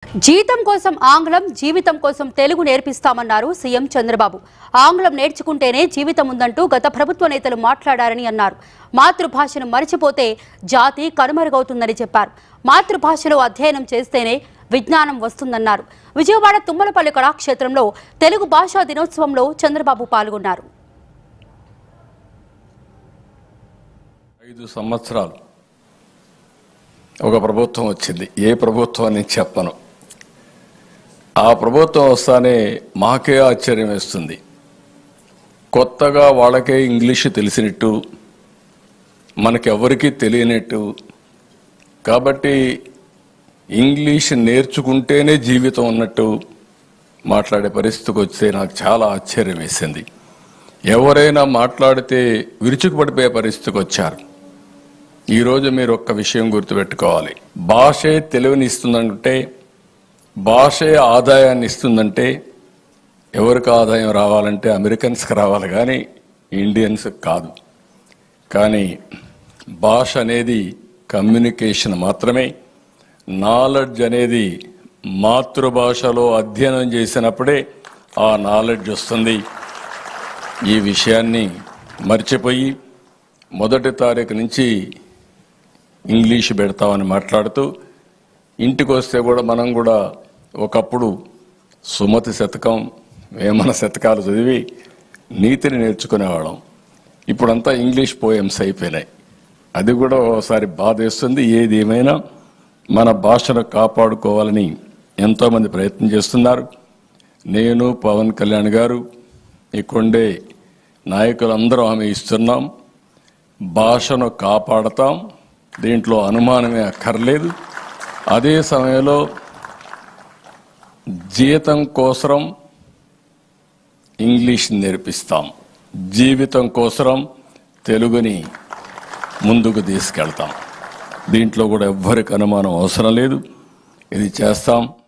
జీతం కోసం ఆంగ్లం జీవితం కోసం తెలుగు నేర్పిస్తామన్నారు సీఎం చంద్రబాబు ఆంగ్లం నేర్చుకుంటేనే జీవితం ఉందంటూ గత ప్రభుత్వ నేతలు మాట్లాడారని అన్నారు మాతృభాషను మరిచిపోతే జాతి కనుమరుగవుతుందని చెప్పారు మాతృభాషలో అధ్యయనం చేస్తేనే విజ్ఞానం వస్తుందన్నారు విజయవాడ తుమ్మలపల్లి కళాక్షేత్రంలో తెలుగు భాషా దినోత్సవంలో చంద్రబాబు పాల్గొన్నారు ఐదు సంవత్సరాలు ఒక ప్రభుత్వం వచ్చింది ఏ ప్రభుత్వం అని చెప్పను ఆ ప్రభుత్వం వస్తానే మాకే ఆశ్చర్యం వేస్తుంది కొత్తగా వాళ్ళకే ఇంగ్లీష్ తెలిసినట్టు మనకెవరికీ తెలియనట్టు కాబట్టి ఇంగ్లీష్ నేర్చుకుంటేనే జీవితం ఉన్నట్టు మాట్లాడే పరిస్థితికి వస్తే నాకు చాలా ఆశ్చర్యం వేసింది ఎవరైనా మాట్లాడితే విరుచుకుపడిపోయే పరిస్థితికి వచ్చారు ఈరోజు మీరు ఒక్క విషయం గుర్తుపెట్టుకోవాలి భాషే తెలివిని ఇస్తుందంటే భాషే ఆదాయాన్ని ఇస్తుందంటే ఎవరికి ఆదాయం రావాలంటే అమెరికన్స్కి రావాలి కానీ ఇండియన్స్ కాదు కానీ భాష అనేది కమ్యూనికేషన్ మాత్రమే నాలెడ్జ్ అనేది మాతృభాషలో అధ్యయనం చేసినప్పుడే ఆ నాలెడ్జ్ వస్తుంది ఈ విషయాన్ని మర్చిపోయి మొదటి తారీఖు నుంచి ఇంగ్లీష్ పెడతామని మాట్లాడుతూ ఇంటికి వస్తే కూడా మనం కూడా ఒకప్పుడు సుమతి శతకం వేమన శతకాలు చదివి నీతిని నేర్చుకునేవాళ్ళం ఇప్పుడంతా ఇంగ్లీష్ పోయమ్స్ అయిపోయినాయి అది కూడా ఒకసారి బాధేస్తుంది ఏది ఏమైనా మన భాషను కాపాడుకోవాలని ఎంతోమంది ప్రయత్నం చేస్తున్నారు నేను పవన్ కళ్యాణ్ గారు ఇక్కడే నాయకులందరూ హామీ ఇస్తున్నాం భాషను కాపాడతాం దీంట్లో అనుమానమే అక్కర్లేదు అదే సమయంలో జీతం కోసం ఇంగ్లీష్ నేర్పిస్తాం జీవితం కోసం తెలుగుని ముందుకు తీసుకెళ్తాం దీంట్లో కూడా ఎవ్వరికి అనుమానం అవసరం లేదు ఇది చేస్తాం